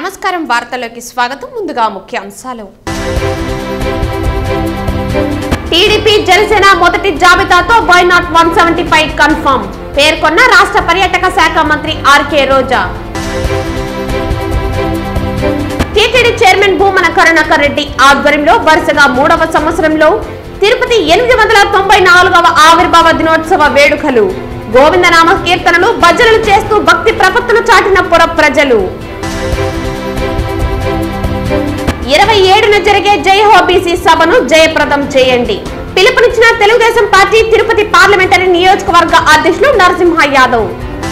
నమస్కారం వార్తల్లోకి స్వాగతం ముందుగా ముఖ్య అంశాలు టీడీపీ జనసేన మొదటి జాబితాతో why not one seventy five confirm పేర్కొన్న రాష్ట్ర పర్యాటక శాఖ మంత్రి RK Roja TTD chairman Bhumana Karunakar Reddy ఆధ్వర్యంలో వరుసగా మూడవ సంవత్సరంలో తిరుపతి ఎనిమిది వందల తొంభై నాలుగవ ఆవిర్భావ దినోత్సవ వేడుకలు గోవిందనామ కీర్తనలు భజనలు చేస్తూ భక్తి ప్రపత్తులు చాటిన పుర ప్రజలు ఇరవై ఏడున జరిగే జై హోబీసీ సభను జయప్రదం చేయండి పిలుపునిచ్చిన తెలుగుదేశం పార్టీ తిరుపతి పార్లమెంటరీ నియోజకవర్గ అధ్యక్షులు నరసింహ యాదవ్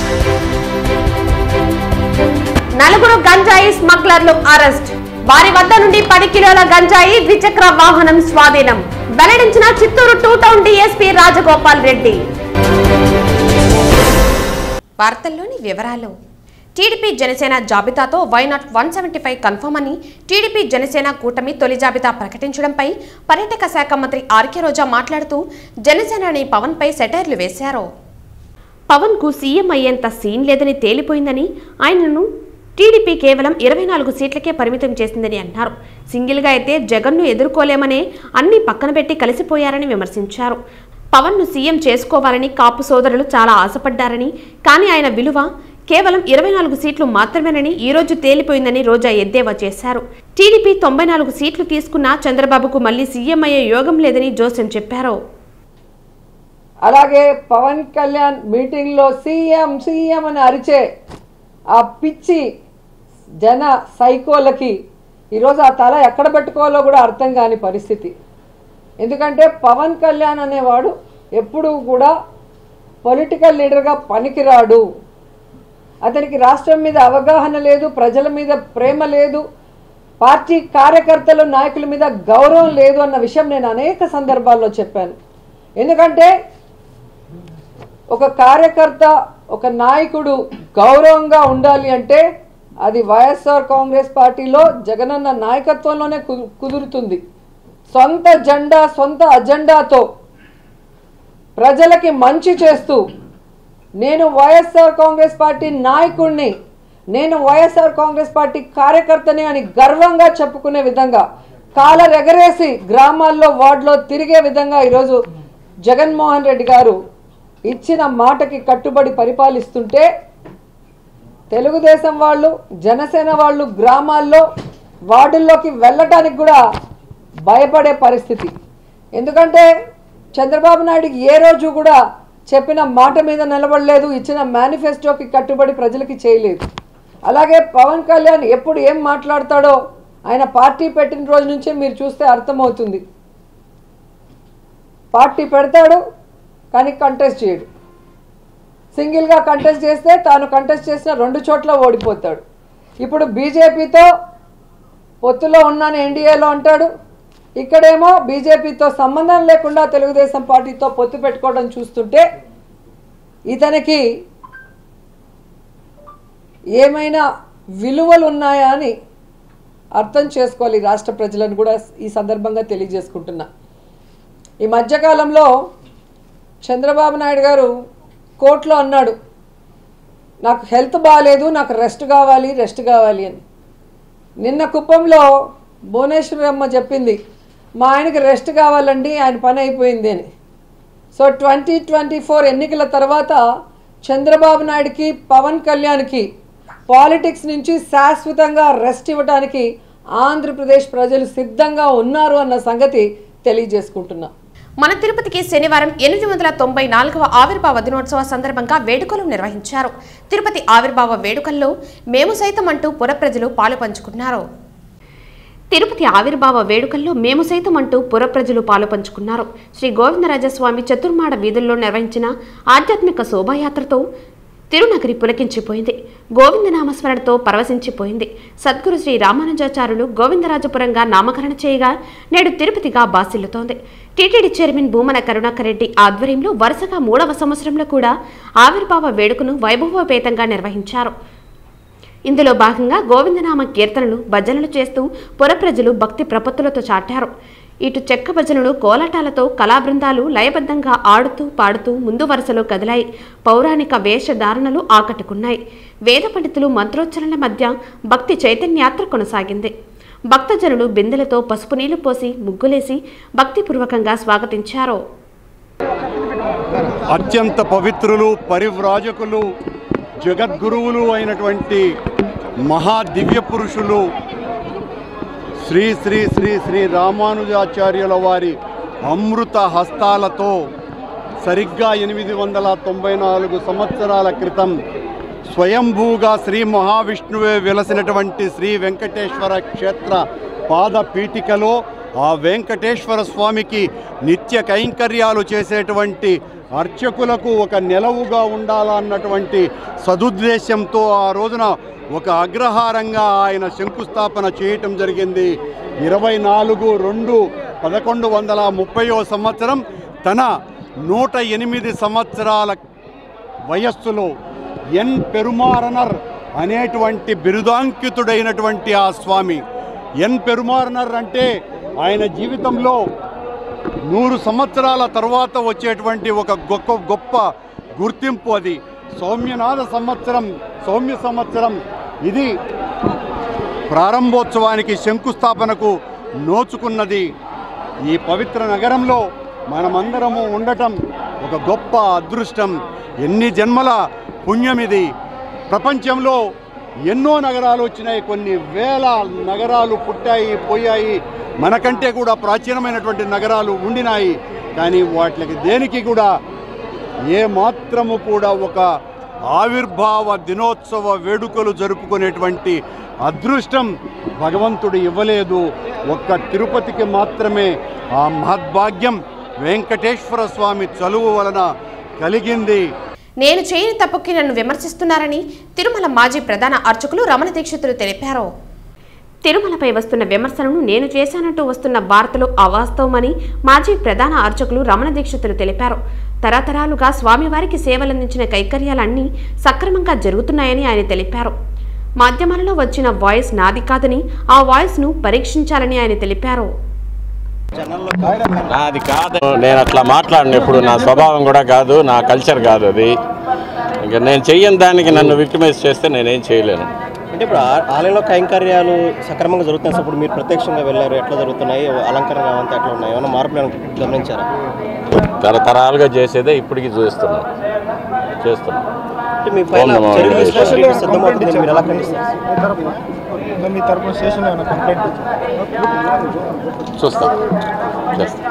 నలుగురు గంజాయి స్మగ్లర్లు అరెస్ట్ వారి వద్ద నుండి పది కిలోల గంజాయి ద్విచక్ర వాహనం స్వాధీనం వెల్లడించిన Chittoor two town DSP Rajagopal Reddy వార్తల్లోని వివరాలు టీడీపీ జనసేన జాబితాతో why not one seventy five confirm అని టీడీపీ జనసేన కూటమి తొలి జాబితా ప్రకటించడంపై పర్యాటక శాఖ మంత్రి ఆర్కే రోజా మాట్లాడుతూ జనసేనాని పవన్ పై సెటైర్లు వేశారు పవన్ కు సీఎం అయ్యేంత సీన్ లేదని తేలిపోయిందని ఆయనను టీడీపీ కేవలం ఇరవై నాలుగు సీట్లకే పరిమితం చేసిందని అన్నారు సింగిల్గా అయితే జగన్ను ఎదుర్కోలేమనే అన్ని పక్కన పెట్టి కలిసిపోయారని విమర్శించారు పవన్ను సీఎం చేసుకోవాలని కాపు సోదరులు చాలా ఆశపడ్డారని కానీ ఆయన విలువ కేవలం ఇరవై నాలుగు సీట్లు మాత్రమేనని ఈ రోజు తేలిపోయిందని రోజా ఎద్దేవా చేశారు టీడీపీ తొంభై నాలుగు సీట్లు తీసుకున్నా చంద్రబాబుకు మళ్లీ సీఎం అయ్యే యోగం లేదని జోసెం చెప్పారు అలాగే పవన్ కళ్యాణ్ మీటింగ్లో సీఎం సీఎం అని అరిచే ఆ పిచ్చి జన సైకోలకి ఈరోజు ఆ తల ఎక్కడ పెట్టుకోవాలో కూడా అర్థం కాని పరిస్థితి ఎందుకంటే పవన్ కళ్యాణ్ అనేవాడు ఎప్పుడూ కూడా పొలిటికల్ లీడర్గా పనికిరాడు అతనికి రాష్ట్రం మీద అవగాహన లేదు ప్రజల మీద ప్రేమ లేదు పార్టీ కార్యకర్తలు నాయకుల మీద గౌరవం లేదు అన్న విషయం నేను అనేక సందర్భాల్లో చెప్పాను ఎందుకంటే ఒక కార్యకర్త ఒక నాయకుడు గౌరవంగా ఉండాలి అంటే అది వైఎస్ఆర్ కాంగ్రెస్ పార్టీలో జగనన్న నాయకత్వంలోనే కు- కుదురుతుంది సొంత జెండా సొంత అజెండాతో ప్రజలకి మంచి చేస్తూ నేను వైఎస్ఆర్ కాంగ్రెస్ పార్టీ నాయకుడిని నేను వైఎస్ఆర్ కాంగ్రెస్ పార్టీ కార్యకర్తని అని గర్వంగా చెప్పుకునే విధంగా కాలర్ ఎగరేసి గ్రామాల్లో వార్డులో తిరిగే విధంగా ఈరోజు జగన్మోహన్ రెడ్డి గారు ఇచ్చిన మాటకి కట్టుబడి పరిపాలిస్తుంటే తెలుగుదేశం వాళ్ళు జనసేన వాళ్ళు గ్రామాల్లో వార్డుల్లోకి వెళ్ళటానికి కూడా భయపడే పరిస్థితి ఎందుకంటే చంద్రబాబు నాయుడుకి ఏ రోజు కూడా చెప్పిన మాట మీద నిలబడలేదు ఇచ్చిన మేనిఫెస్టోకి కట్టుబడి ప్రజలకి చేయలేదు అలాగే పవన్ కళ్యాణ్ ఎప్పుడు ఏం మాట్లాడతాడో ఆయన పార్టీ పెట్టిన రోజు నుంచే మీరు చూస్తే అర్థమవుతుంది పార్టీ పెడతాడు కానీ కంటెస్ట్ చేయడు సింగిల్గా కంటెస్ట్ చేస్తే తాను కంటెస్ట్ చేసిన రెండు చోట్ల ఓడిపోతాడు ఇప్పుడు బీజేపీతో పొత్తులో ఉన్నాను ఎన్డీఏలో అంటాడు ఇక్కడేమో బీజేపీతో సంబంధం లేకుండా తెలుగుదేశం పార్టీతో పొత్తు పెట్టుకోవడం చూస్తుంటే ఇతనికి ఏమైనా విలువలు ఉన్నాయా అని అర్థం చేసుకోవాలి ఈ రాష్ట్ర ప్రజలను కూడా ఈ సందర్భంగా తెలియజేసుకుంటున్నా ఈ మధ్యకాలంలో చంద్రబాబు నాయుడు గారు కోర్టులో అన్నాడు నాకు హెల్త్ బాగాలేదు నాకు రెస్ట్ కావాలి రెస్ట్ కావాలి అని నిన్న కుప్పంలో భువనేశ్వరమ్మ చెప్పింది మా ఆయనకి రెస్ట్ కావాలండి ఆయన పని అయిపోయింది అని సో ట్వంటీ ట్వంటీ ఫోర్ ఎన్నికల తర్వాత చంద్రబాబు నాయుడుకి పవన్ కళ్యాణ్కి పాలిటిక్స్ నుంచి శాశ్వతంగా రెస్ట్ ఇవ్వడానికి ఆంధ్రప్రదేశ్ ప్రజలు సిద్ధంగా ఉన్నారు అన్న సంగతి తెలియజేసుకుంటున్నా మన తిరుపతికి శనివారం ఎనిమిది వందల తొంభై నాలుగవ ఆవిర్భావ దినోత్సవ సందర్భంగా వేడుకలు నిర్వహించారు తిరుపతి ఆవిర్భావ వేడుకల్లో మేము సైతం అంటూ పుర ప్రజలు పాలు పంచుకున్నారు తిరుపతి ఆవిర్భావ వేడుకల్లో మేము సైతం అంటూ పుర ప్రజలు పాలు పంచుకున్నారు శ్రీ గోవిందరాజస్వామి చతుర్మాడ వీధుల్లో నిర్వహించిన ఆధ్యాత్మిక శోభాయాత్రతో తిరునగరి పులకించిపోయింది గోవిందనామస్మరణతో పరవశించిపోయింది సద్గురు శ్రీ రామానుజాచార్యులు గోవిందరాజపురంగా నామకరణ చేయగా నేడు తిరుపతిగా బాసిల్లుతోంది టీటీడీ చైర్మన్ భూమన కరుణాకర్ రెడ్డి ఆధ్వర్యంలో వరుసగా మూడవ సంవత్సరంలో కూడా ఆవిర్భావ వేడుకను వైభవోపేతంగా నిర్వహించారు ఇందులో భాగంగా గోవిందనామ కీర్తనలు భజనలు చేస్తూ పుర ప్రజలు భక్తి ప్రపత్తులతో చాటారు ఇటు చెక్క భజనలు కోలాటాలతో కళాబృందాలు లయబద్ధంగా ఆడుతూ పాడుతూ ముందు వరుసలో కదిలాయి పౌరాణిక వేషధారణలు ఆకట్టుకున్నాయి వేద పండితులు మంత్రోచ్చరణల మధ్య భక్తి చైతన్యాత్ర కొనసాగింది భక్తజనులు బిందెలతో పసుపు నీళ్లు పోసి ముగ్గులేసి భక్తిపూర్వకంగా స్వాగతించారు అత్యంత పవిత్రులు పరివ్రాజకులు జగద్గురువులు అయినటువంటి మహా దివ్య పురుషులు శ్రీ శ్రీ శ్రీ శ్రీ రామానుజాచార్యుల వారి అమృత హస్తాలతో సరిగ్గా ఎనిమిది వందల తొంభై నాలుగు సంవత్సరాల క్రితం స్వయంభూగా శ్రీ మహావిష్ణువే వెలసినటువంటి శ్రీ వెంకటేశ్వర క్షేత్ర పాదపీఠికలో ఆ వెంకటేశ్వర స్వామికి నిత్య కైంకర్యాలు చేసేటువంటి అర్చకులకు ఒక నిలవుగా ఉండాలన్నటువంటి సదుద్దేశంతో ఆ రోజున ఒక అగ్రహారంగా ఆయన శంకుస్థాపన చేయటం జరిగింది ఇరవై నాలుగు రెండు పదకొండు వందల ముప్పయో సంవత్సరం తన నూట ఎనిమిది సంవత్సరాల వయస్సులో ఎన్ పెరుమారనర్ అనేటువంటి బిరుదాంకితుడైనటువంటి ఆ స్వామి ఎన్ పెరుమారనర్ అంటే ఆయన జీవితంలో నూరు సంవత్సరాల తర్వాత వచ్చేటువంటి ఒక గొప్ప గొప్ప గుర్తింపు అది సౌమ్యనాథ సంవత్సరం సౌమ్య సంవత్సరం ఇది ప్రారంభోత్సవానికి శంకుస్థాపనకు నోచుకున్నది ఈ పవిత్ర నగరంలో మనమందరము ఉండటం ఒక గొప్ప అదృష్టం ఎన్ని జన్మల పుణ్యం ఇది ప్రపంచంలో ఎన్నో నగరాలు వచ్చినాయి కొన్ని వేల నగరాలు పుట్టాయి పోయాయి మనకంటే కూడా ప్రాచీనమైనటువంటి నగరాలు ఉండినాయి కానీ వాటికి దేనికి కూడా ఏ మాత్రము కూడా ఒక ఆవిర్భావ దినోత్సవ వేడుకలు జరుపుకునేటువంటి అదృష్టం భగవంతుడు ఇవ్వలేదు ఒక్క తిరుపతికి మాత్రమే ఆ మహద్భాగ్యం వెంకటేశ్వర స్వామి చలువు వలన కలిగింది నేను చేయని తప్పుకి నన్ను విమర్శిస్తున్నారని తిరుమల మాజీ ప్రధాన అర్చకులు రమణ దీక్షితులు తెలిపారు తిరుమలపై వస్తున్న విమర్శలను నేను చేశానంటూ వస్తున్న వార్తలు అవాస్తవమని మాజీ ప్రధాన అర్చకులు రమణ దీక్షితులు తెలిపారు తరతరాలుగా స్వామివారికి సేవలందించిన కైకర్యాలన్నీ సక్రమంగా జరుగుతున్నాయని ఆయన తెలిపారు మాధ్యమాలలో వచ్చిన వాయిస్ నాది కాదని ఆ వాయిస్ను పరీక్షించాలని ఆయన తెలిపారు నాది కాదు నేను అట్లా మాట్లాడిన ఇప్పుడు నా స్వభావం కూడా కాదు నా కల్చర్ కాదు అది ఇంకా నేను చెయ్యని దానికి నన్ను విక్టిమైజ్ చేస్తే నేనేం చేయలేను అంటే ఇప్పుడు ఆ- ఆలయంలో కైంకర్యాలు సక్రమంగా జరుగుతున్నాయి సో ఇప్పుడు మీరు ప్రత్యక్షంగా వెళ్ళారు ఎట్లా జరుగుతున్నాయి అలంకరణ అంతా ఎట్లా ఉన్నాయి ఏమైనా మార్పులు ఏమైనా గమనించారా తరతరాలుగా చేసేదే ఇప్పటికి చూస్తున్నాం చేస్తున్నాం అంటే మీ పైన ఓం నమో చర్యలు వెంకటేశ్వరాయ. తీసుకోవడానికి సిద్ధమవుతుంది మీరు ఎలా ఖండిస్తారు మీ తరపున స్టేషన్ ఏమైనా కంప్లైంట్ చూస్తాం చేస్తాం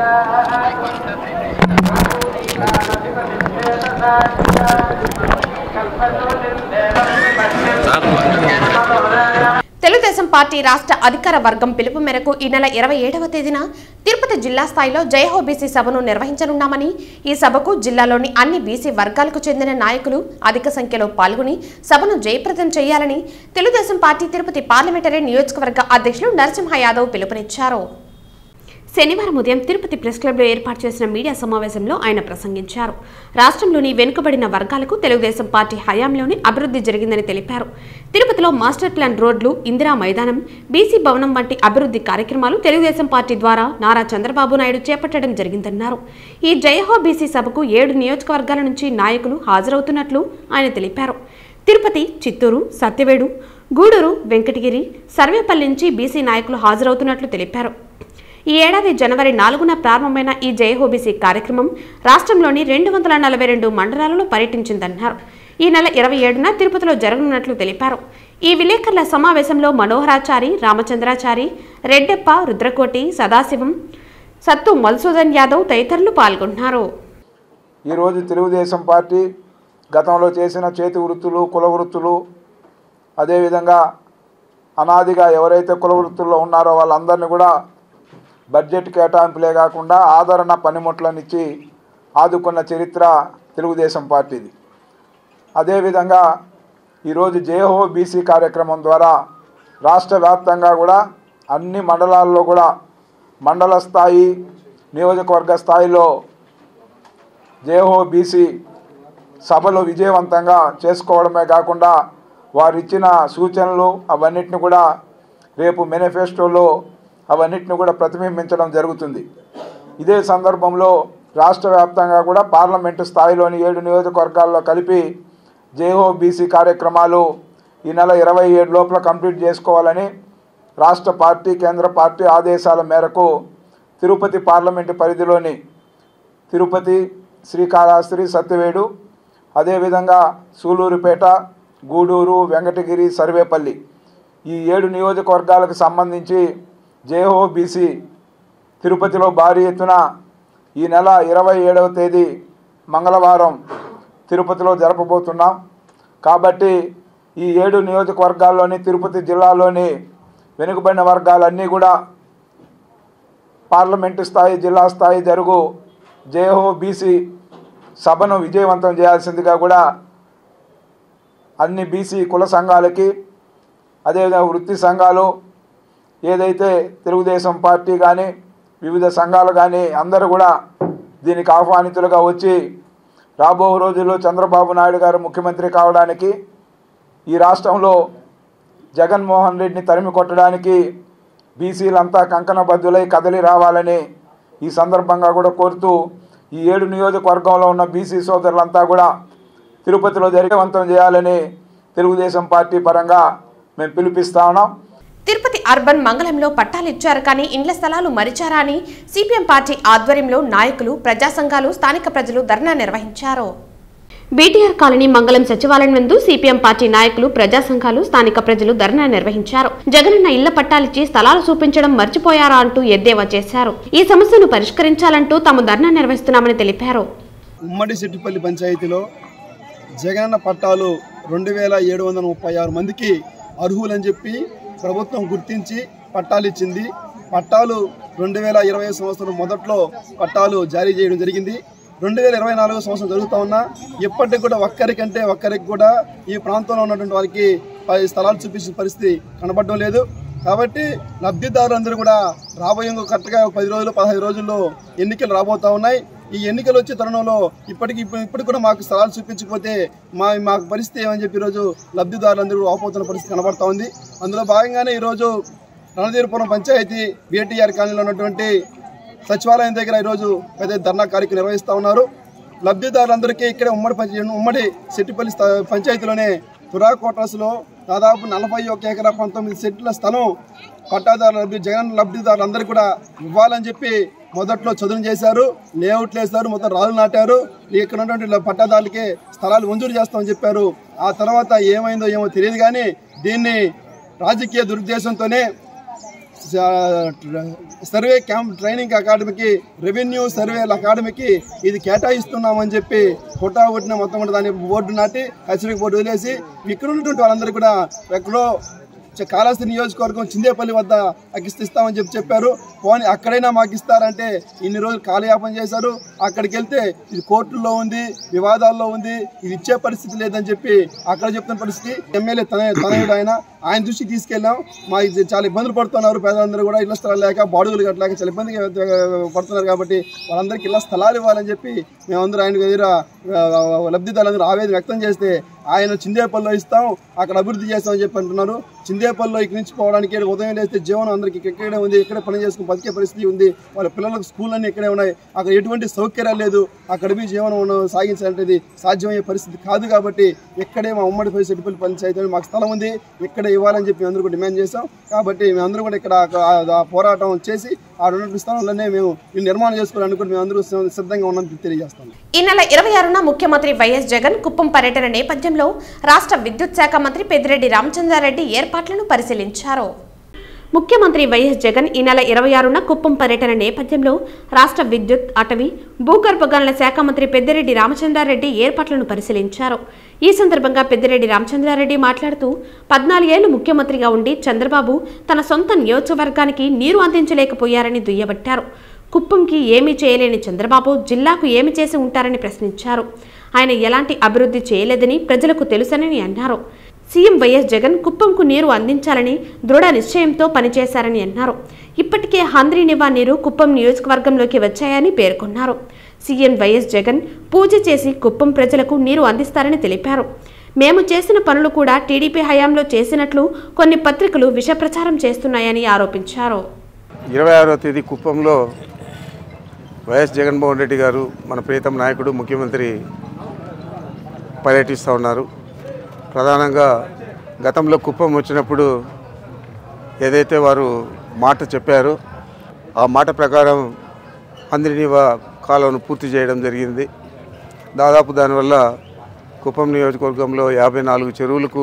తెలుగుదేశం పార్టీ రాష్ట్ర అధికార వర్గం పిలుపు మేరకు ఈ నెల ఇరవై ఏడవ తేదీన తిరుపతి జిల్లా స్థాయిలో జయహో బీసీ సభను నిర్వహించనున్నామని ఈ సభకు జిల్లాలోని అన్ని బీసీ వర్గాలకు చెందిన నాయకులు అధిక సంఖ్యలో పాల్గొని సభను జయప్రదం చేయాలని తెలుగుదేశం పార్టీ తిరుపతి పార్లమెంటరీ నియోజకవర్గ అధ్యక్షులు నరసింహ యాదవ్ పిలుపునిచ్చారు శనివారం ఉదయం తిరుపతి ప్రెస్ క్లబ్లో ఏర్పాటు చేసిన మీడియా సమావేశంలో ఆయన ప్రసంగించారు రాష్ట్రంలోని వెనుకబడిన వర్గాలకు తెలుగుదేశం పార్టీ హయాంలోని అభివృద్ధి జరిగిందని తెలిపారు తిరుపతిలో మాస్టర్ ప్లాన్ రోడ్లు ఇందిరా మైదానం బీసీ భవనం వంటి అభివృద్ధి కార్యక్రమాలు తెలుగుదేశం పార్టీ ద్వారా నారా చంద్రబాబు నాయుడు చేపట్టడం జరిగిందన్నారు ఈ జయహో బీసీ సభకు ఏడు నియోజకవర్గాల నుంచి నాయకులు హాజరవుతున్నట్లు ఆయన తెలిపారు తిరుపతి చిత్తూరు సత్యవేడు గూడూరు వెంకటగిరి సర్వేపల్లి నుంచి బీసీ నాయకులు హాజరవుతున్నట్లు తెలిపారు ఈ ఏడాది జనవరి నాలుగున ప్రారంభమైన ఈ జయహోబీసీ కార్యక్రమం రాష్ట్రంలోని రెండు వందల నలభై రెండు మండలాలలో పర్యటించిందన్నారు ఈ నెల ఇరవై ఏడున తిరుపతిలో జరగనున్నట్లు తెలిపారు ఈ విలేకరుల సమావేశంలో మనోహరాచారి రామచంద్రాచారి రెడ్డెప్ప రుద్రకోటి సదాశివం సత్తు మధుసూదన్ యాదవ్ తదితరులు పాల్గొన్నారు ఈరోజు తెలుగుదేశం పార్టీ గతంలో చేసిన చేతి వృత్తులు కుల వృత్తులు అదేవిధంగా అనాదిగా ఎవరైతే కుల వృత్తుల్లో ఉన్నారో వాళ్ళందరినీ కూడా బడ్జెట్ కేటాయింపులే కాకుండా ఆదరణ పనిముట్లను ఇచ్చి ఆదుకున్న చరిత్ర తెలుగుదేశం పార్టీది అదేవిధంగా ఈరోజు జేహో బీసీ కార్యక్రమం ద్వారా రాష్ట్ర వ్యాప్తంగా కూడా అన్ని మండలాల్లో కూడా మండల స్థాయి నియోజకవర్గ స్థాయిలో జేహో బీసీ సభలు విజయవంతంగా చేసుకోవడమే కాకుండా వారు ఇచ్చిన సూచనలు అవన్నిటిని కూడా రేపు మేనిఫెస్టోలో అవన్నిటిని కూడా ప్రతిబింబించడం జరుగుతుంది ఇదే సందర్భంలో రాష్ట్ర వ్యాప్తంగా కూడా పార్లమెంటు స్థాయిలోని ఏడు నియోజకవర్గాల్లో కలిపి జేహో బీసీ కార్యక్రమాలు ఈ నెల ఇరవై ఏడు లోపల కంప్లీట్ చేసుకోవాలని రాష్ట్ర పార్టీ కేంద్ర పార్టీ ఆదేశాల మేరకు తిరుపతి పార్లమెంటు పరిధిలోని తిరుపతి శ్రీకాళహస్తి సత్యవేడు అదేవిధంగా సూలూరుపేట గూడూరు వెంకటగిరి సర్వేపల్లి ఈ ఏడు నియోజకవర్గాలకు సంబంధించి జేహో బీసీ తిరుపతిలో భారీ ఎత్తున ఈ నెల ఇరవై ఏడవ తేదీ మంగళవారం తిరుపతిలో జరపబోతున్నాం కాబట్టి ఈ ఏడు నియోజకవర్గాల్లోని తిరుపతి జిల్లాలోని వెనుకబడిన వర్గాలన్నీ కూడా పార్లమెంటు స్థాయి జిల్లా స్థాయి జరుగు జేహో బీసీ సభను విజయవంతం చేయాల్సిందిగా కూడా అన్ని బీసీ కుల సంఘాలకి అదేవిధంగా వృత్తి సంఘాలు ఏదైతే తెలుగుదేశం పార్టీ కానీ వివిధ సంఘాలు కానీ అందరూ కూడా దీనికి ఆహ్వానితులుగా వచ్చి రాబో రోజుల్లో చంద్రబాబు నాయుడు గారు ముఖ్యమంత్రి కావడానికి ఈ రాష్ట్రంలో జగన్మోహన్ రెడ్డిని తరిమి కొట్టడానికి బీసీలంతా కంకణబద్దులై కదలి రావాలని ఈ సందర్భంగా కూడా కోరుతూ ఈ ఏడు నియోజకవర్గంలో ఉన్న బీసీ సోదరులంతా కూడా తిరుపతిలో జరిగవంతం చేయాలని తెలుగుదేశం పార్టీ పరంగా మేము పిలిపిస్తా ఉన్నాం తిరుపతి అర్బన్ మంగళంలో పట్టాలు ఇచ్చారు కానీ ఇండ్ల స్థలాలు మరిచారా అని సిపిఎం పార్టీ ఆధ్వర్యంలో నాయకులు ప్రజా సంఘాలు స్థానిక ప్రజలు ధర్నా నిర్వహించారు బీటీఆర్ కాలనీ మంగళం సచివాలయం నందు సిపిఎం పార్టీ నాయకులు ప్రజా సంఘాలు స్థానిక ప్రజలు ధర్నా నిర్వహించారు జగనన్న ఇళ్ల పట్టాలిచ్చి స్థలాలు చూపించడం మర్చిపోయారా అంటూ ఎద్దేవా చేశారు ఈ సమస్యను పరిష్కరించాలంటూ తాము ధర్నా నిర్వహిస్తున్నామని తెలిపారు ఉమ్మడి సిట్టిపల్లి పంచాయతీలో జగనన్న పట్టాలు రెండు వేల ఏడు వందల ముప్పై ఆరు మందికి అర్హులని చెప్పి ప్రభుత్వం గుర్తించి పట్టాలు ఇచ్చింది పట్టాలు రెండు వేల ఇరవై సంవత్సరం మొదట్లో పట్టాలు జారీ చేయడం జరిగింది రెండు వేల ఇరవై నాలుగు సంవత్సరం జరుగుతూ ఉన్నా ఇప్పటికి కూడా ఒక్కరికంటే ఒక్కరికి కూడా ఈ ప్రాంతంలో ఉన్నటువంటి వారికి పది స్థలాలు చూపించిన పరిస్థితి కనబడడం లేదు కాబట్టి లబ్ధిదారులందరూ కూడా రాబోయే ఇంకో కరెక్ట్గా ఒక పది రోజులు పదహైదు రోజుల్లో ఎన్నికలు రాబోతా ఉన్నాయి ఈ ఎన్నికలు వచ్చే తరుణంలో ఇప్పటికి ఇప్పుడు ఇప్పటికి కూడా మాకు స్థలాలు చూపించకపోతే మా మాకు పరిస్థితి ఏమని చెప్పి ఈరోజు లబ్ధిదారులందరూ ఆపోతున్న పరిస్థితి కనబడతా ఉంది అందులో భాగంగానే ఈరోజు రణధీరపురం పంచాయతీ బీటీఆర్ కాలనీలో ఉన్నటువంటి సచివాలయం దగ్గర ఈరోజు పెద్ద ధర్నా కార్యక్రమం నిర్వహిస్తూ ఉన్నారు లబ్ధిదారులందరికీ ఇక్కడే ఉమ్మడి పంచాయతీ ఉమ్మడి సెట్టిపల్లి స్థ- పంచాయతీలోనే తురా క్వార్టర్స్లో దాదాపు నలభై ఒక ఎకరా పంతొమ్మిది సెట్ల స్థలం పట్టాదారుల లబ్ధి జగన్ లబ్ధిదారులందరికీ కూడా ఇవ్వాలని చెప్పి మొదట్లో చదును చేశారు లేఅవుట్లు వేశారు మొత్తం రాళ్ళు నాటారు ఇక్కడ ఉన్నటువంటి పట్టాదారులకి స్థలాలు మంజూరు చేస్తామని చెప్పారు ఆ తర్వాత ఏమైందో ఏమో తెలియదు కానీ దీన్ని రాజకీయ దురుద్దేశంతోనే సర్వే క్యాంప్ ట్రైనింగ్ అకాడమీకి రెవెన్యూ సర్వే అకాడమీకి ఇది కేటాయిస్తున్నామని చెప్పి కొట్టా కొట్టిన మొత్తం కూడా దాన్ని బోర్డు నాటి హెచ్చరిక బోర్డు వదిలేసి ఇక్కడ ఉన్నటువంటి వాళ్ళందరూ కూడా ఎక్కడో చ- కాళహస్తి నియోజకవర్గం చిందేపల్లి వద్ద అగిస్తూ ఇస్తామని చెప్పి చెప్పారు పోనీ అక్కడైనా మాకు ఇస్తారంటే ఇన్ని రోజులు కాలయాపన చేశారు అక్కడికి వెళ్తే ఇది కోర్టుల్లో ఉంది వివాదాల్లో ఉంది ఇది ఇచ్చే పరిస్థితి లేదని చెప్పి అక్కడ చెప్తున్న పరిస్థితి ఎమ్మెల్యే తన తనయుడు ఆయన ఆయన దృష్టికి తీసుకెళ్ళాం మా ఇది చాలా ఇబ్బందులు పడుతున్నారు పేదలందరూ కూడా ఇళ్ల స్థలాలు లేక బాడుగులు కట్టలేక చాలా ఇబ్బంది పడుతున్నారు కాబట్టి వాళ్ళందరికీ ఇళ్ల స్థలాలు ఇవ్వాలని చెప్పి మేమందరూ ఆయన దగ్గర ఆ, లబ్ధిదారులందరూ ఆవేదన వ్యక్తం చేస్తే ఆయన చిందేపల్లిలో ఇస్తాం అక్కడ అభివృద్ధి చేస్తామని చెప్పి అంటున్నారు చిందేపల్లిలో ఇక్కడి నుంచి పోవడానికి ఇక్కడ ఉదయం లేస్తే జీవనం అందరికీ ఇక్కడే ఉంది ఇక్కడే పని చేసుకుని బతికే పరిస్థితి ఉంది వాళ్ళ పిల్లలకు స్కూల్ అన్నీ ఇక్కడే ఉన్నాయి అక్కడ ఎటువంటి సౌకర్యాలు లేదు అక్కడ మీ జీవనం ఉన్న- సాగించాలంటే సాధ్యమయ్యే పరిస్థితి కాదు కాబట్టి ఇక్కడే మా ఉమ్మడి పై సెట్టిపల్లి పంచాయతీ మాకు స్థలం ఉంది ఇక్కడే ఇవ్వాలని చెప్పి మేము అందరూ కూడా డిమాండ్ చేస్తాం కాబట్టి మేమందరూ కూడా ఇక్కడ ఆ- ఆ పోరాటం చేసి ఆ రెండు స్థలంలోనే మేము ఈ నిర్మాణం చేసుకోవాలని కూడా మేము అందరూ సిద్ధంగా ఉన్నామని తెలియజేస్తాం ఈ నెల ఇరవై ఆరున ముఖ్యమంత్రి వైఎస్ జగన్ కుప్పం పర్యటన నేపథ్యంలో రాష్ట్ర విద్యుత్ శాఖ మంత్రి పెద్దిరెడ్డి రామచంద్రారెడ్డి ఏర్పాట్లను పరిశీలించారు ముఖ్యమంత్రి వైఎస్ జగన్ ఈ నెల ఇరవై ఆరున కుప్పం పర్యటన నేపథ్యంలో రాష్ట్ర విద్యుత్ అటవీ భూగర్భ గనుల శాఖ మంత్రి పెద్దిరెడ్డి రామచంద్రారెడ్డి ఏర్పాట్లను పరిశీలించారు ఈ సందర్భంగా పెద్దిరెడ్డి రామచంద్రారెడ్డి మాట్లాడుతూ పద్నాలుగేళ్లు ముఖ్యమంత్రిగా ఉండి చంద్రబాబు తన సొంత నియోజకవర్గానికి నీరు అందించలేకపోయారని దుయ్యబట్టారు కుప్పంకి ఏమీ చేయలేని చంద్రబాబు జిల్లాకు ఏమి చేసి ఉంటారని ప్రశ్నించారు ఆయన ఎలాంటి అభివృద్ధి చేయలేదని ప్రజలకు తెలుసని అన్నారు సీఎం వైఎస్ జగన్ కుప్పంకు నీరు అందించాలని దృఢ నిశ్చయంతో పనిచేశారని అన్నారు ఇప్పటికే హంద్రీ నివా నీరు కుప్పం నియోజకవర్గంలోకి వచ్చాయని పేర్కొన్నారు సీఎం వైఎస్ జగన్ పూజ చేసి కుప్పం ప్రజలకు నీరు అందిస్తారని తెలిపారు మేము చేసిన పనులు కూడా టీడీపీ హయాంలో చేసినట్లు కొన్ని పత్రికలు విషప్రచారం చేస్తున్నాయని ఆరోపించారు ఇరవై ఆరో తేదీ కుప్పంలో వైఎస్ జగన్మోహన్ రెడ్డి గారు మన ప్రీతం నాయకుడు ముఖ్యమంత్రి పర్యటిస్తూ ఉన్నారు ప్రధానంగా గతంలో కుప్పం వచ్చినప్పుడు ఏదైతే వారు మాట చెప్పారో ఆ మాట ప్రకారం అందరినీవ కాలువను పూర్తి చేయడం జరిగింది దాదాపు దానివల్ల కుప్పం నియోజకవర్గంలో యాభై నాలుగు చెరువులకు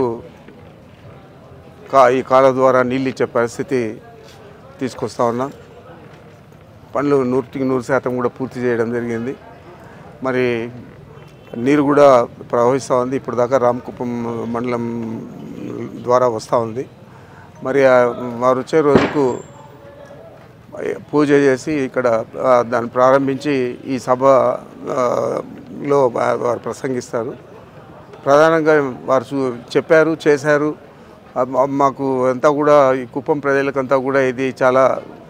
కా ఈ కాలువ ద్వారా నీళ్ళు ఇచ్చే పరిస్థితి తీసుకొస్తా ఉన్నాం పనులు నూటికి నూరు శాతం కూడా పూర్తి చేయడం జరిగింది మరి నీరు కూడా ప్రవహిస్తూ ఉంది ఇప్పుడు దాకా రామకుప్పం మండలం ద్వారా వస్తూ ఉంది మరి ఆ వారు వచ్చే రోజుకు పూజ చేసి ఇక్కడ ఆ, దాన్ని ప్రారంభించి ఈ సభ ఆ, లో వా- వారు ప్రసంగిస్తారు ప్రధానంగా వారు చూ- చెప్పారు చేశారు ఆ, మా- మాకు అంతా కూడా ఈ కుప్పం ప్రజలకంతా కూడా ఇది చాలా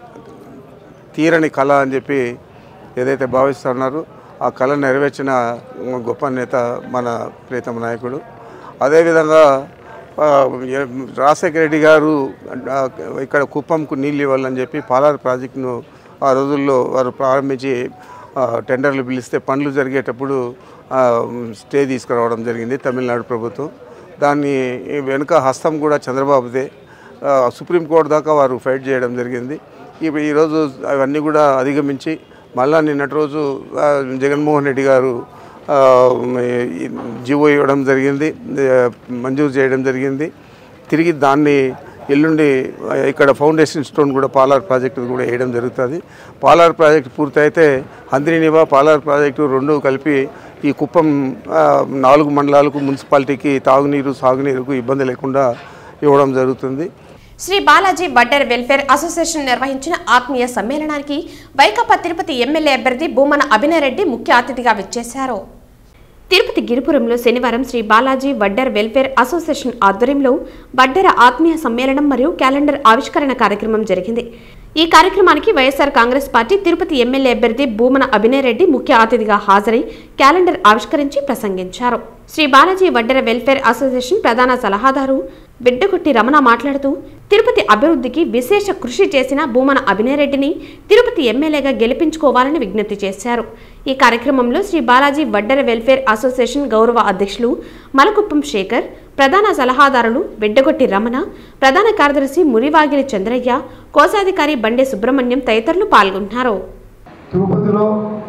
తీరని కళ అని చెప్పి ఏదైతే భావిస్తున్నారో ఆ కళ నెరవేర్చిన గొప్ప నేత మన ప్రీతమ నాయకుడు అదేవిధంగా ఆ, ఏ- రాజశేఖర రెడ్డి గారు ఆ, ఇక్కడ కుప్పంకు నీళ్ళు ఇవ్వాలని చెప్పి పాలార్ ప్రాజెక్టును ఆ రోజుల్లో వారు ప్రారంభించి ఆ, టెండర్లు పిలిస్తే పనులు జరిగేటప్పుడు ఆ, స్టే తీసుకురావడం జరిగింది తమిళనాడు ప్రభుత్వం దాన్ని వెనుక హస్తం కూడా చంద్రబాబుదే ఆ, సుప్రీంకోర్టు దాకా వారు ఫైట్ చేయడం జరిగింది ఇప్పుడు ఈరోజు అవన్నీ కూడా అధిగమించి మళ్ళా నిన్నటి రోజు ఆ, జగన్మోహన్ రెడ్డి గారు ఆ, ఈ జీవో ఇవ్వడం జరిగింది ఆ, మంజూరు చేయడం జరిగింది తిరిగి దాన్ని ఎల్లుండి ఆ, ఇక్కడ ఫౌండేషన్ స్టోన్ కూడా పాలార్ ప్రాజెక్టు కూడా వేయడం జరుగుతుంది పాలార్ ప్రాజెక్టు పూర్తయితే హంద్రీనివా పాలార్ ప్రాజెక్టు రెండు కలిపి ఈ కుప్పం ఆ, నాలుగు మండలాలకు మున్సిపాలిటీకి తాగునీరు సాగునీరుకు ఇబ్బంది లేకుండా ఇవ్వడం జరుగుతుంది శ్రీ బాలాజీ వడ్డర్ వెల్ఫేర్ అసోసియేషన్ నిర్వహించిన ఆత్మీయ సమ్మేళనానికి వైకాపా తిరుపతి ఎమ్మెల్యే అభ్యర్థి భూమన అభినయ్ రెడ్డి ముఖ్య అతిథిగా విచ్చేశారు తిరుపతి గిరిపురంలో శనివారం శ్రీ బాలాజీ వడ్డర్ వెల్ఫేర్ అసోసియేషన్ ఆధ్వర్యంలో వడ్డెర ఆత్మీయ సమ్మేళనం మరియు క్యాలెండర్ ఆవిష్కరణ కార్యక్రమం జరిగింది ఈ కార్యక్రమానికి YSR Congress party Tirupati MLA అభ్యర్థి భూమన అభినయ్ రెడ్డి ముఖ్య అతిథిగా హాజరై క్యాలెండర్ ఆవిష్కరించి ప్రసంగించారు శ్రీ బాలాజీ వడ్డెర వెల్ఫేర్ అసోసియేషన్ ప్రధాన సలహాదారు బిడ్డగుట్టి రమణ మాట్లాడుతూ తిరుపతి అభివృద్ధికి విశేష కృషి చేసిన భూమన అభినయ్ రెడ్డిని తిరుపతి ఎమ్మెల్యేగా గెలిపించుకోవాలని విజ్ఞప్తి చేశారు ఈ కార్యక్రమంలో శ్రీ బాలాజీ వడ్డెర వెల్ఫేర్ అసోసియేషన్ గౌరవ అధ్యక్షులు మలకుప్పం శేఖర్ ప్రధాన సలహాదారులు బిడ్డగొట్టి రమణ ప్రధాన కార్యదర్శి మురివాగిలి చంద్రయ్య కోశాధికారి బండే సుబ్రహ్మణ్యం తదితరులు పాల్గొన్నారు తిరుపతిలో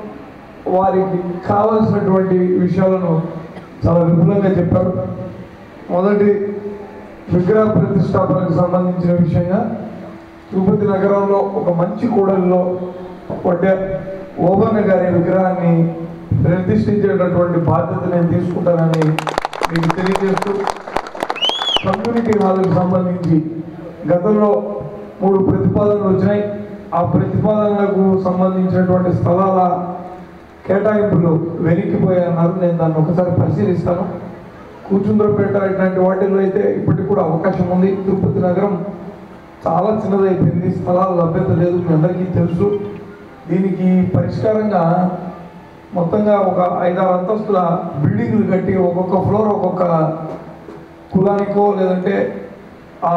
వారికి కావలసినటువంటి విషయాలను చాలా విపులంగా చెప్పారు మొదటి విగ్రహ ప్రతిష్టాపనకు సంబంధించిన విషయంగా తిరుపతి నగరంలో ఒక మంచి కూడలిలో ఒకటే ఓబన్న గారి విగ్రహాన్ని ప్రతిష్ఠించేటటువంటి బాధ్యత నేను తీసుకుంటానని మీకు తెలియజేస్తూ కమ్యూనిటీ హాల్కి సంబంధించి గతంలో మూడు ప్రతిపాదనలు వచ్చినాయి ఆ ప్రతిపాదనలకు సంబంధించినటువంటి స్థలాల కేటాయింపులు వెనక్కిపోయాయన్నారు నేను దాన్ని ఒకసారి పరిశీలిస్తాను కూచుంద్రపేట ఇట్లాంటి వాటిల్లో అయితే ఇప్పటికి కూడా అవకాశం ఉంది తిరుపతి నగరం చాలా చిన్నదైపోయింది స్థలాల లభ్యత లేదు మీ అందరికీ తెలుసు దీనికి పరిష్కారంగా మొత్తంగా ఒక ఐదారు అంతస్తుల బిల్డింగ్లు కట్టి ఒక్కొక్క ఫ్లోర్ ఒక్కొక్క కులానికో లేదంటే ఆ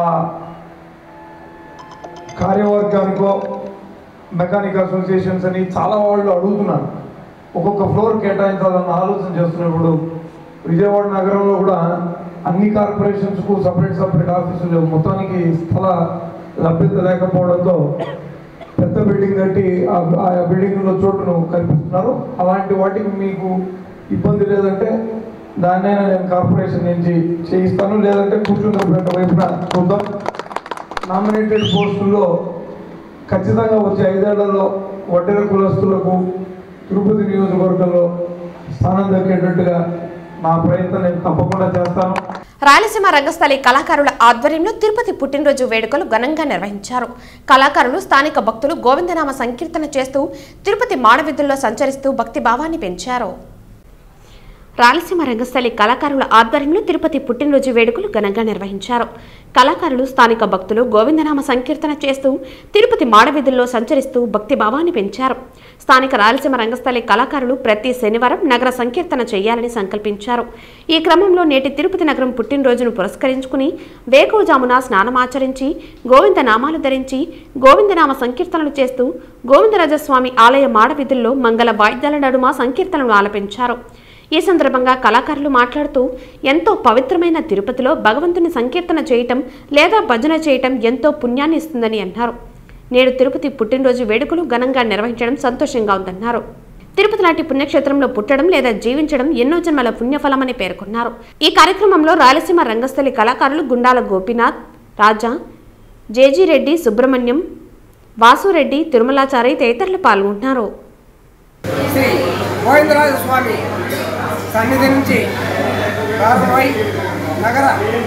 కార్యవర్గానికో మెకానిక్ అసోసియేషన్స్ అని చాలా వాళ్ళు అడుగుతున్నారు ఒక్కొక్క ఫ్లోర్ కేటాయించాలన్న ఆలోచన చేస్తున్నప్పుడు విజయవాడ నగరంలో కూడా అన్ని కార్పొరేషన్స్కు సపరేట్ సపరేట్ ఆఫీసులు లేవు మొత్తానికి స్థల లభ్యత లేకపోవడంతో పెద్ద బిల్డింగ్ కట్టి ఆ- ఆ బిల్డింగ్లో చోటును కల్పిస్తున్నారు అలాంటి వాటికి మీకు ఇబ్బంది లేదంటే దాన్నైనా నేను కార్పొరేషన్ నుంచి చేయిస్తాను లేదంటే కూర్చున్న వైపున చూద్దాం నామినేటెడ్ పోస్టుల్లో ఖచ్చితంగా వచ్చే ఐదేళ్లలో వడ్డెర కులస్తులకు తిరుపతి నియోజకవర్గంలో స్థానం దక్కేటట్టుగా నా ప్రయత్నం నేను తప్పకుండా చేస్తాను రాయలసీమ రంగస్థలి కళాకారుల ఆధ్వర్యంలో తిరుపతి పుట్టినరోజు వేడుకలు ఘనంగా నిర్వహించారు కళాకారులు స్థానిక భక్తులు గోవిందనామ సంకీర్తన చేస్తూ తిరుపతి మాడవీధుల్లో సంచరిస్తూ భక్తి భావాన్ని పెంచారు రాయలసీమ రంగస్థలి కళాకారుల ఆధ్వర్యంలో తిరుపతి పుట్టినరోజు వేడుకలు ఘనంగా నిర్వహించారు కళాకారులు స్థానిక భక్తులు గోవిందనామ సంకీర్తన చేస్తూ తిరుపతి మాడవీధుల్లో సంచరిస్తూ భక్తి భావాన్ని పెంచారు స్థానిక రాయలసీమ రంగస్థలి కళాకారులు ప్రతి శనివారం నగర సంకీర్తన చేయాలని సంకల్పించారు ఈ క్రమంలో నేటి తిరుపతి నగరం పుట్టినరోజును పురస్కరించుకుని వేకువజామున స్నానమాచరించి గోవింద నామాలు ధరించి గోవిందనామ సంకీర్తనలు చేస్తూ గోవిందరాజస్వామి ఆలయ మాడవీధుల్లో మంగళ వాయిద్యాల నడుమ సంకీర్తనలు ఆలపించారు ఈ సందర్భంగా కళాకారులు మాట్లాడుతూ ఎంతో పవిత్రమైన తిరుపతిలో భగవంతుని సంకీర్తన చేయటం లేదా భజన చేయటం ఎంతో పుణ్యాన్ని ఇస్తుందని అన్నారు నేడు తిరుపతి పుట్టినరోజు వేడుకలు ఘనంగా నిర్వహించడం సంతోషంగా ఉందన్నారు తిరుపతి లాంటి పుణ్యక్షేత్రంలో పుట్టడం లేదా జీవించడం ఎన్నో జన్మల పుణ్యఫలమని పేర్కొన్నారు ఈ కార్యక్రమంలో రాయలసీమ రంగస్థలి కళాకారులు గుండాల గోపీనాథ్ రాజా జేజీ రెడ్డి సుబ్రహ్మణ్యం వాసురెడ్డి తిరుమలాచారి తదితరులు పాల్గొంటున్నారు శ్రీ గోవిందరాజ స్వామి సన్నిధి నుంచి ప్రారంభమై నగర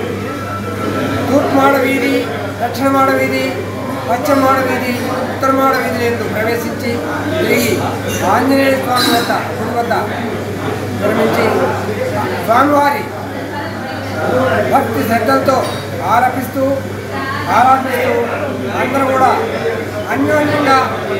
తూర్పు మాడ వీధి దక్షిణ మాడ వీధి పశ్చిమ మాడ వీధి ఉత్తర మాడ వీధి ఎందు ప్రవేశించి తిరిగి ఆంజనేయ స్వామి వద్ద గుడి వద్ద విరమించి స్వామివారి భక్తి శ్రద్ధలతో ఆలపిస్తూ ఆరాధిస్తూ అందరూ కూడా అన్యోన్యంగా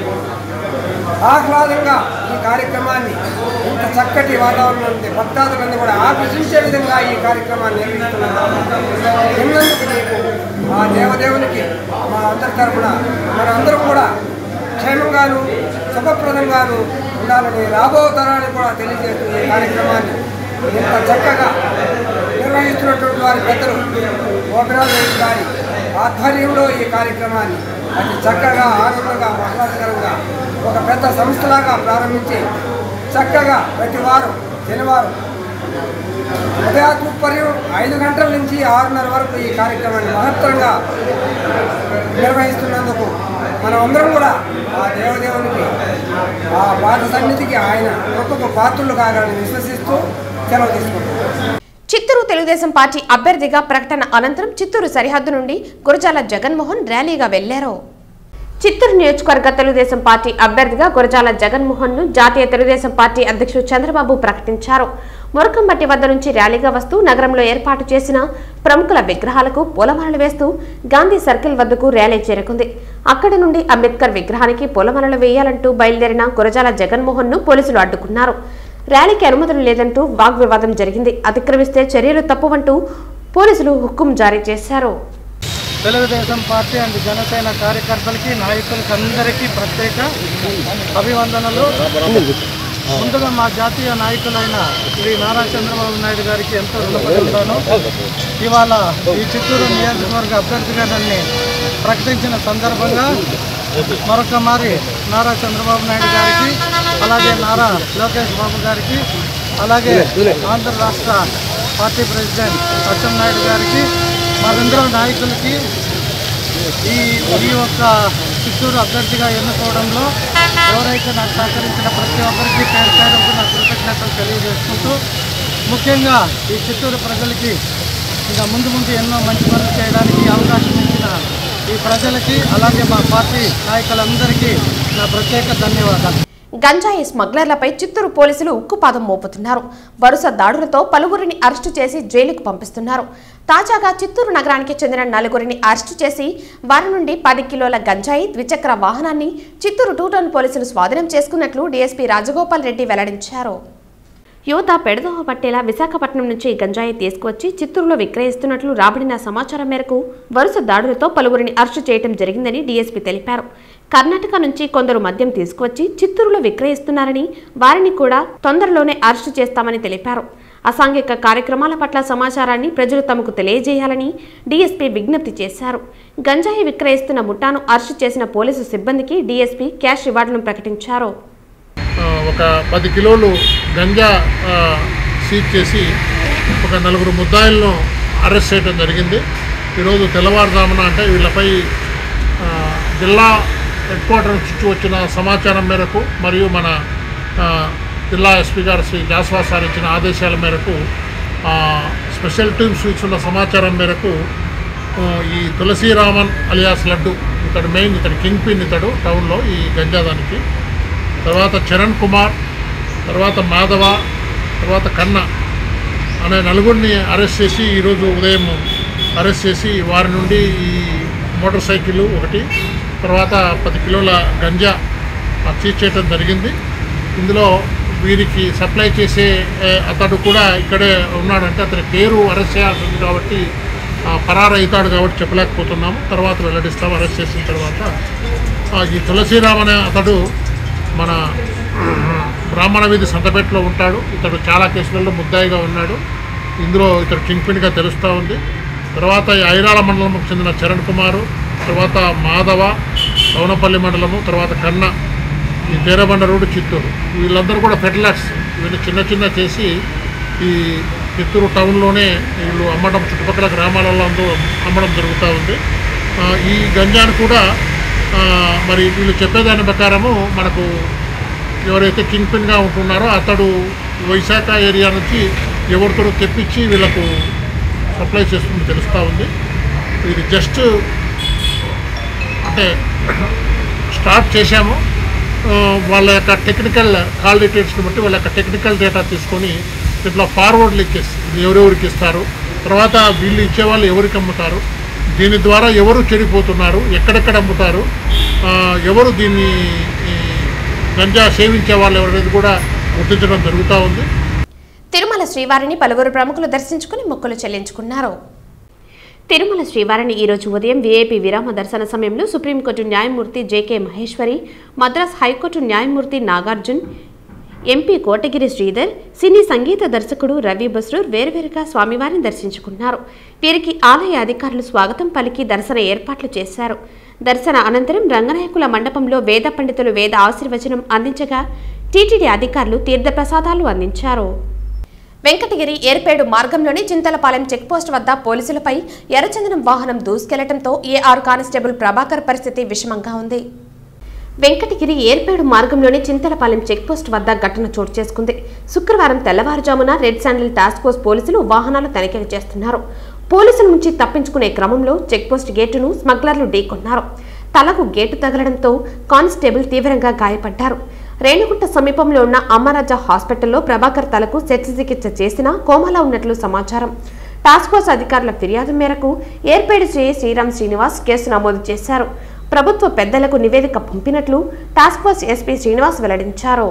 ఆహ్లాదంగా ఈ కార్యక్రమాన్ని ఇంత చక్కటి వాతావరణం ఉంది భక్తాదులందరూ కూడా ఆకర్షించే విధంగా ఈ కార్యక్రమాన్ని నిర్వహిస్తున్నారు ఎన్నందుకు నీకు మా దేవదేవునికి మా అందరి తరఫున మనందరం కూడా క్షేమంగాను శుభప్రదంగాను ఉండాలని రాబో తరానికి కూడా తెలియజేస్తూ ఈ కార్యక్రమాన్ని ఇంత చక్కగా నిర్వహిస్తున్నటువంటి వారి పెద్దలు గోపిరాజు గారి ఆధ్వర్యంలో ఈ కార్యక్రమాన్ని అతి చక్కగా ఆనందంగా ఆహ్లాదకరంగా ఒక పెద్ద సంస్థలాగా ప్రారంభించి చక్కగా ప్రతి వారం శనివారం ఉదయాత్మపర్యం ఐదు గంటల నుంచి ఆరున్నర వరకు ఈ కార్యక్రమాన్ని మహత్తరంగా నిర్వహిస్తున్నందుకు మనం అందరం కూడా ఆ దేవదేవునికి ఆ పాద సన్నిధికి ఆయన గొప్ప పాత్రలు కాగాలని విశ్వసిస్తూ సెలవు తీసుకుంటాం చిత్తూరు తెలుగుదేశం పార్టీ అభ్యర్థిగా ప్రకటన అనంతరం చిత్తూరు సరిహద్దు నుండి గురజాల జగన్మోహన్ ర్యాలీగా వెళ్లారు చిత్తూరు నియోజకవర్గ తెలుగుదేశం పార్టీ అభ్యర్థిగా గురజాల జగన్మోహన్ ను జాతీయ తెలుగుదేశం పార్టీ అధ్యక్షుడు చంద్రబాబు ప్రకటించారు మురకంబట్టి వద్ద నుంచి ర్యాలీగా వస్తూ నగరంలో ఏర్పాటు చేసిన ప్రముఖుల విగ్రహాలకు పూలమాలలు వేస్తూ గాంధీ సర్కిల్ వద్దకు ర్యాలీ చేరుకుంది అక్కడి నుండి అంబేద్కర్ విగ్రహానికి పూలమాలలు వేయాలంటూ బయలుదేరిన గురజాల జగన్మోహన్ ను పోలీసులు అడ్డుకున్నారు ర్యాలీకి అనుమతులు లేదంటూ వాగ్వివాదం జరిగింది అతిక్రమిస్తే చర్యలు తప్పువంటూ పోలీసులు హుక్కుం జారీ చేశారు తెలుగుదేశం పార్టీ అండ్ జనసేన కార్యకర్తలకి నాయకులకి అందరికీ ప్రత్యేక అభివందనలు ముందుగా మా జాతీయ నాయకులైన శ్రీ నారా చంద్రబాబు నాయుడు గారికి ఎంతో రుణపడి ఉంటాను ఇవాళ ఈ చిత్తూరు నియోజకవర్గ అభ్యర్థిగా నన్ను ప్రకటించిన సందర్భంగా మరొక మారి నారా చంద్రబాబు నాయుడు గారికి అలాగే నారా లోకేష్ బాబు గారికి అలాగే ఆంధ్ర రాష్ట్ర పార్టీ ప్రెసిడెంట్ అచ్చెన్నాయుడు గారికి మనందరం నాయకులకి ఈ ఈ యొక్క చిత్తూరు అభ్యర్థిగా ఎన్నుకోవడంలో ఎవరైతే నాకు సహకరించిన ప్రతి ఒక్కరికి పేరు పేరుకు నా కృతజ్ఞతలు తెలియజేసుకుంటూ ముఖ్యంగా ఈ చిత్తూరు ప్రజలకి ఇంకా ముందు ముందు ఎన్నో మంచి పనులు చేయడానికి అవకాశం ఇచ్చిన ఈ ప్రజలకి అలాగే మా పార్టీ నాయకులందరికీ నా ప్రత్యేక ధన్యవాదాలు గంజాయి స్మగ్లర్లపై చిత్తూరు పోలీసులు ఉక్కుపాదం మోపుతున్నారు వరుస దాడులతో పలువురిని అరెస్టు చేసి జైలుకు పంపిస్తున్నారు తాజాగా చిత్తూరు నగరానికి చెందిన నలుగురిని అరెస్టు చేసి వారి నుండి పది కిలోల గంజాయి ద్విచక్ర వాహనాన్ని చిత్తూరు టూ టౌన్ పోలీసులు స్వాధీనం చేసుకున్నట్లు డీఎస్పీ రాజగోపాల్ రెడ్డి వెల్లడించారు యువత పెడదోవ పట్టేలా విశాఖపట్నం నుంచి గంజాయి తీసుకువచ్చి చిత్తూరులో విక్రయిస్తున్నట్లు రాబడిన సమాచారం మేరకు వరుస దాడులతో పలువురిని అరెస్టు చేయడం జరిగిందని డీఎస్పీ తెలిపారు కర్ణాటక నుంచి కొందరు మద్యం తీసుకువచ్చి చిత్తూరులో విక్రయిస్తున్నారని వారిని కూడా తొందరలోనే అరెస్టు చేస్తామని తెలిపారు అసాంఘిక కార్యక్రమాల పట్ల సమాచారాన్ని ప్రజలు తమకు తెలియజేయాలని డీఎస్పీ విజ్ఞప్తి చేశారు గంజాయి విక్రయిస్తున్న ముఠాను అరెస్టు చేసిన పోలీసు సిబ్బందికి డీఎస్పీ క్యాష్ రివార్డును ప్రకటించారు ఆ, ఒక పది కిలోలు గంజా ఆ, సీజ్ చేసి ఒక నలుగురు ముద్దాయిలను అరెస్ట్ చేయడం జరిగింది ఈరోజు తెల్లవారుజామున అంటే వీళ్ళపై ఆ, జిల్లా హెడ్ క్వార్టర్ నుంచి వచ్చిన సమాచారం మేరకు మరియు మన ఆ, జిల్లా ఎస్పీ గారు శ్రీ జాస్వా సార్ ఇచ్చిన ఆదేశాల మేరకు ఆ, స్పెషల్ టీమ్స్ ఇచ్చిన సమాచారం మేరకు ఆ, ఈ తులసీరామన్ అలియాస్ లడ్డు ఇతడు మెయిన్ ఇతడు కింగ్ పిన్ ఇతడు టౌన్లో ఈ గంజాదానికి తర్వాత చరణ్ కుమార్ తర్వాత మాధవ తర్వాత కన్న అనే నలుగురిని అరెస్ట్ చేసి ఈరోజు ఉదయం అరెస్ట్ చేసి వారి నుండి ఈ మోటార్ సైకిల్ ఒకటి తర్వాత పది కిలోల గంజా సీజ్ చేయడం జరిగింది ఇందులో వీరికి సప్లై చేసే ఏ, అతడు కూడా ఇక్కడే ఉన్నాడంటే అతని పేరు అరెస్ట్ చేయాల్సి ఉంది కాబట్టి ఆ, పరారైతాడు కాబట్టి చెప్పలేకపోతున్నాము తర్వాత వెల్లడిస్తాం అరెస్ట్ చేసిన తర్వాత ఆ, ఈ తులసిరామ్ అనే అతడు మన బ్రాహ్మణ వీధి సంతపేటలో ఉంటాడు ఇతడు చాలా కేసులలో ముద్దాయిగా ఉన్నాడు ఇందులో ఇతడు కింగ్ పిన్గా తెలుస్తూ ఉంది తర్వాత ఈ ఐరాల మండలంకు చెందిన చరణ్ కుమారు తర్వాత మాధవ సౌనపల్లి మండలము తర్వాత కన్న ఈ పేరబండ రోడ్డు చిత్తూరు వీళ్ళందరూ కూడా ఫెర్టిలైట్స్ వీళ్ళు చిన్న చిన్న చేసి ఈ చిత్తూరు టౌన్లోనే వీళ్ళు అమ్మడం చుట్టుపక్కల గ్రామాలలో అందు అమ్మడం జరుగుతూ ఉంది ఆ, ఈ గంజాను కూడా ఆ, మరి వీళ్ళు చెప్పేదాని ప్రకారము మనకు ఎవరైతే కింగ్ పిన్గా ఉంటున్నారో అతడు వైశాఖ ఏరియా నుంచి ఎవరితో తెప్పించి వీళ్ళకు సప్లై చేస్తుంది తెలుస్తూ ఉంది ఇది జస్ట్ అంటే స్టార్ట్ చేశాము ఆ, వాళ్ళ యొక్క టెక్నికల్ కాల్ డీటెయిల్స్ని బట్టి వాళ్ళ యొక్క టెక్నికల్ డేటా తీసుకొని ఇట్లా ఫార్వర్డ్ లింకేజ్ ఇది ఎవరెవరికి ఇస్తారు తర్వాత వీళ్ళు ఇచ్చేవాళ్ళు ఎవరికి అమ్ముతారు దీని ద్వారా ఎవరు చెడిపోతున్నారు ఎక్కడెక్కడ అమ్ముతారు ఆ, ఎవరు దీన్ని ఈ గంజా సేవించే వాళ్ళు ఎవరనేది కూడా గుర్తించడం జరుగుతూ ఉంది తిరుమల శ్రీవారిని పలువురు ప్రముఖులు దర్శించుకుని మొక్కులు చెల్లించుకున్నారు తిరుమల శ్రీవారిని ఈరోజు ఉదయం వీఐపీ విరామ దర్శన సమయంలో సుప్రీంకోర్టు న్యాయమూర్తి జేకే మహేశ్వరి మద్రాస్ హైకోర్టు న్యాయమూర్తి నాగార్జున్ ఎంపీ కోటగిరి శ్రీధర్ సినీ సంగీత దర్శకుడు రవి బస్రూర్ వేర్వేరుగా స్వామివారిని దర్శించుకున్నారు వీరికి ఆలయ అధికారులు స్వాగతం పలికి దర్శన ఏర్పాట్లు చేశారు దర్శన అనంతరం రంగనాయకుల మండపంలో వేద పండితులు వేద ఆశీర్వచనం అందించగా టీటీడీ అధికారులు తీర్థప్రసాదాలు అందించారు వెంకటగిరి ఏర్పేడు మార్గంలోని చింతలపాలెం చెక్పోస్ట్ వద్ద పోలీసులపై ఎర్రచందనం వాహనం దూసుకెళ్లడంతో ఏఆర్ కానిస్టేబుల్ ప్రభాకర్ పరిస్థితి విషమంగా ఉంది వెంకటగిరి ఏర్పేడు మార్గంలోని చింతలపాలెం చెక్పోస్ట్ వద్ద ఘటన చోటు చేసుకుంది శుక్రవారం తెల్లవారుజామున రెడ్ శాండిల్ టాస్క్ ఫోర్స్ పోలీసులు వాహనాలు తనిఖీ చేస్తున్నారు పోలీసుల నుంచి తప్పించుకునే క్రమంలో చెక్పోస్ట్ గేటును స్మగ్లర్లు ఢీకొన్నారు తలకు గేటు తగలడంతో కానిస్టేబుల్ తీవ్రంగా గాయపడ్డారు రేణుగుంట సమీపంలో ఉన్న అమరాజా హాస్పిటల్లో ప్రభాకర్ తలకు శస్త్రచికిత్స చేసినా కోమాలో ఉన్నట్లు సమాచారం టాస్క్ ఫోర్స్ అధికారుల ఫిర్యాదు మేరకు ఏర్పేడు శ్రీ శ్రీరామ్ శ్రీనివాస్ కేసు నమోదు చేశారు ప్రభుత్వ పెద్దలకు నివేదిక పంపినట్లు టాస్క్ ఫోర్స్ ఎస్పీ శ్రీనివాస్ వెల్లడించారు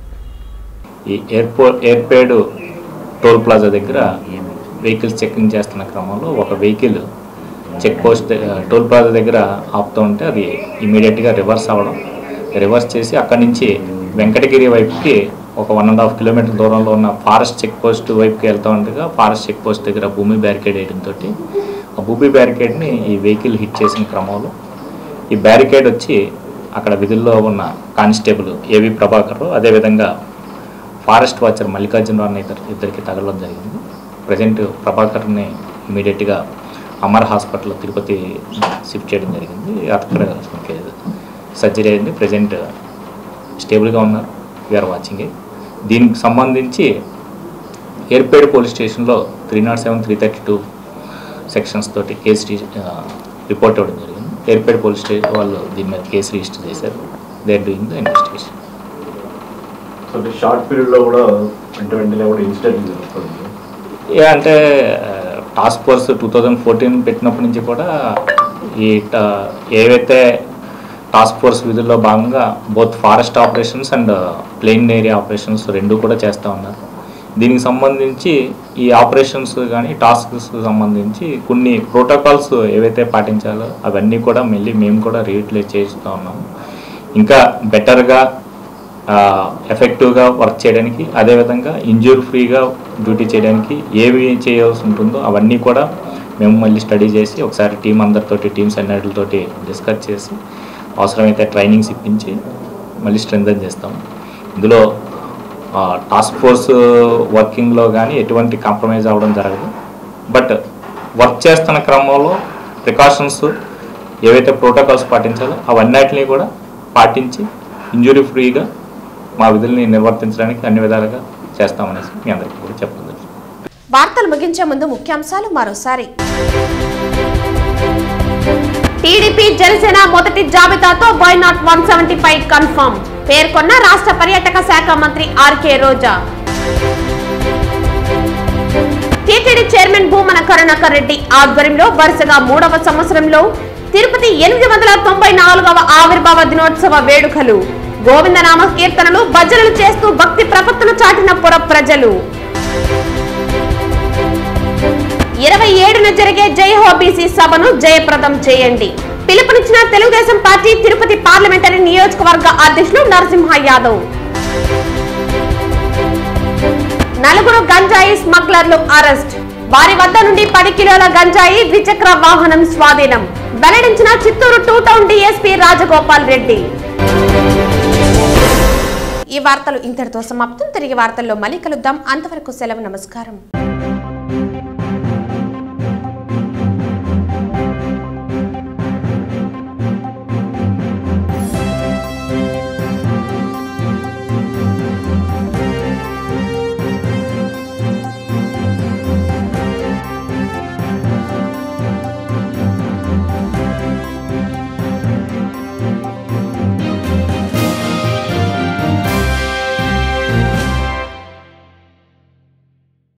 ఈ ఎయిర్పోర్ట్ ఎయిర్పేడ్ టోల్ ప్లాజా దగ్గర వెహికల్స్ చెకింగ్ చేస్తున్న క్రమంలో ఒక వెహికల్ చెక్ పోస్ట్ ద- టోల్ ప్లాజా దగ్గర ఆపుతూ ఉంటే అది ఇమీడియట్గా రివర్స్ అవ్వడం రివర్స్ చేసి అక్కడి నుంచి వెంకటగిరి వైపుకి ఒక వన్ అండ్ హాఫ్ కిలోమీటర్ దూరంలో ఉన్న ఫారెస్ట్ చెక్ పోస్ట్ వైపుకి వెళ్తూ ఉండగా ఫారెస్ట్ చెక్ పోస్ట్ దగ్గర భూమి బ్యారికేడ్ వేయడంతో ఆ భూమి బ్యారికేడ్ని ఈ వెహికల్ హిట్ చేసిన క్రమంలో ఈ బ్యారికేడ్ వచ్చి అక్కడ విధుల్లో ఉన్న కానిస్టేబుల్ ఏవి ప్రభాకర్ అదేవిధంగా ఫారెస్ట్ వాచర్ మల్లికార్జున అన్న ఇద్దరు ఇద్దరికి తగలడం జరిగింది ప్రజెంట్ ప్రభాకర్ని ఇమీడియట్గా అమర్ హాస్పిటల్ తిరుపతి షిఫ్ట్ చేయడం జరిగింది అక్కడ సర్జరీ అయింది ప్రజెంట్ స్టేబుల్గా ఉన్నారు వీఆర్ వాచింగ్ ఇట్ దీనికి సంబంధించి ఎయిర్పేడ్ పోలీస్ స్టేషన్లో three not seven three thirty two sections తోటి కేసు రి- ఆ, రిపోర్ట్ ఇవ్వడం జరిగింది ఎయిర్పేడ్ పోలీస్ స్టేషన్ వాళ్ళు దీని మీద కేసు రిజిస్టర్ చేశారు they are doing the investigation so అంటే షార్ట్ పీరియడ్లో కూడా వెంట వెంటనే కూడా ఇన్సిడెంట్ జరుగుతుంది ఏ అంటే task force two thousand fourteen పెట్టినప్పటి నుంచి కూడా ఈ ట- ఏవైతే టాస్క్ ఫోర్స్ విధుల్లో భాగంగా both forest operations and plain area operations రెండు కూడా చేస్తూ ఉన్నారు దీనికి సంబంధించి ఈ ఆపరేషన్స్ కానీ టాస్క్స్ సంబంధించి కొన్ని ప్రోటోకాల్స్ ఏవైతే పాటించాలో అవన్నీ కూడా మళ్ళీ మేము కూడా రీయూటిలైజ్ చేస్తూ ఉన్నాము ఇంకా బెటర్గా ఎఫెక్టివ్గా వర్క్ చేయడానికి అదేవిధంగా ఇంజూర్ ఫ్రీగా డ్యూటీ చేయడానికి ఏమి చేయాల్సి ఉంటుందో అవన్నీ కూడా మేము మళ్ళీ స్టడీ చేసి ఒకసారి టీం అందరితోటి టీమ్స్ అన్నిటితోటి డిస్కస్ చేసి అవసరమైతే ట్రైనింగ్స్ ఇప్పించి మళ్ళీ స్ట్రెంథన్ చేస్తాం ఇందులో టాస్క్ ఫోర్స్ వర్కింగ్లో కానీ ఎటువంటి కాంప్రమైజ్ అవ్వడం జరగదు బట్ వర్క్ చేస్తున్న క్రమంలో ప్రికాషన్స్ ఏవైతే ప్రోటోకాల్స్ పాటించాలో అవన్నిటిని కూడా పాటించి ఇంజురీ ఫ్రీగా మా విధుల్ని నిర్వర్తించడానికి అన్ని విధాలుగా చేస్తామనేసి మీ అందరికీ కూడా చెప్పడం వార్తలు ముగించే ముందు ముఖ్యాంశాలు మరోసారి టీడీపీ జనసేన మొదటి జాబితాతో why not one seventy five confirm పేర్కొన్న రాష్ట్ర పర్యాటక శాఖ మంత్రి RK Roja TTD chairman Bhumana Karunakar Reddy ఆధ్వర్యంలో వరుసగా మూడవ సంవత్సరంలో తిరుపతి ఎనిమిది వందల తొంభై నాలుగవ ఆవిర్భావ దినోత్సవ వేడుకలు గోవిందనామ కీర్తనలు భజనలు చేస్తూ భక్తి ప్రపత్తులు చాటిన పుర ప్రజలు ఇరవై ఏడున జరిగే జై హోబీసీ సభను జయప్రదం చేయండి పిలుపునిచ్చిన తెలుగుదేశం పార్టీ తిరుపతి పార్లమెంటరీ నియోజకవర్గ అధ్యక్షులు నరసింహ యాదవ్ నలుగురు గంజాయి స్మగ్లర్లు అరెస్ట్ వారి వద్ద నుండి పది కిలోల గంజాయి ద్విచక్ర వాహనం స్వాధీనం వెల్లడించిన Chittoor two town DSP Rajagopal Reddy ఈ వార్తలు ఇంతటితో సమాప్తం తిరిగి వార్తల్లో మళ్ళీ కలుద్దాం అంతవరకు సెలవు నమస్కారం